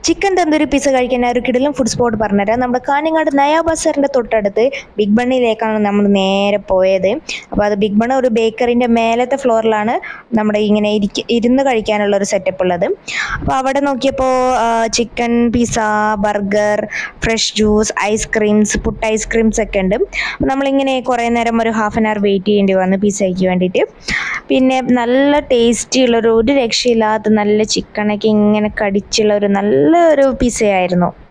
chicken tandoori pizza കഴിക്കാൻ ഒരു കിടിലും food spot പറഞ്ഞുതരാം നമ്മുടെ കാഞ്ഞങ്ങാട് നയാ ബസാറിൻ്റെ തൊട്ടടുത്ത് ബിഗ് ബണ്ണിലേക്കാണ് നമ്മൾ നേരെ പോയത് അപ്പോൾ അത് ബിഗ് ബൺ ഒരു ബേക്കറിൻ്റെ മേലത്തെ ഫ്ലോറിലാണ് നമ്മുടെ ഇങ്ങനെ ഇരിക്ക ഇരുന്ന് കഴിക്കാനുള്ള ഒരു സെറ്റപ്പ് ഉള്ളത് അപ്പോൾ അവിടെ നോക്കിയപ്പോൾ chicken pizza burger fresh juice ice creams puttu ice creams ഒക്കെ ഉണ്ട് അപ്പോൾ നമ്മളിങ്ങനെ കുറേ നേരം ഒരു ഹാഫ് ആൻ അവർ വെയിറ്റ് ചെയ്യേണ്ടി വന്നു പിസ്സയ്ക്ക് വേണ്ടിയിട്ട് പിന്നെ നല്ല ടേസ്റ്റി ഉള്ളൊരു ഒരു രക്ഷയില്ലാത്ത നല്ല ചിക്കനൊക്കെ ഇങ്ങനെ കടിച്ചുള്ള ഒരു നല്ലൊരു പിസ്സയായിരുന്നു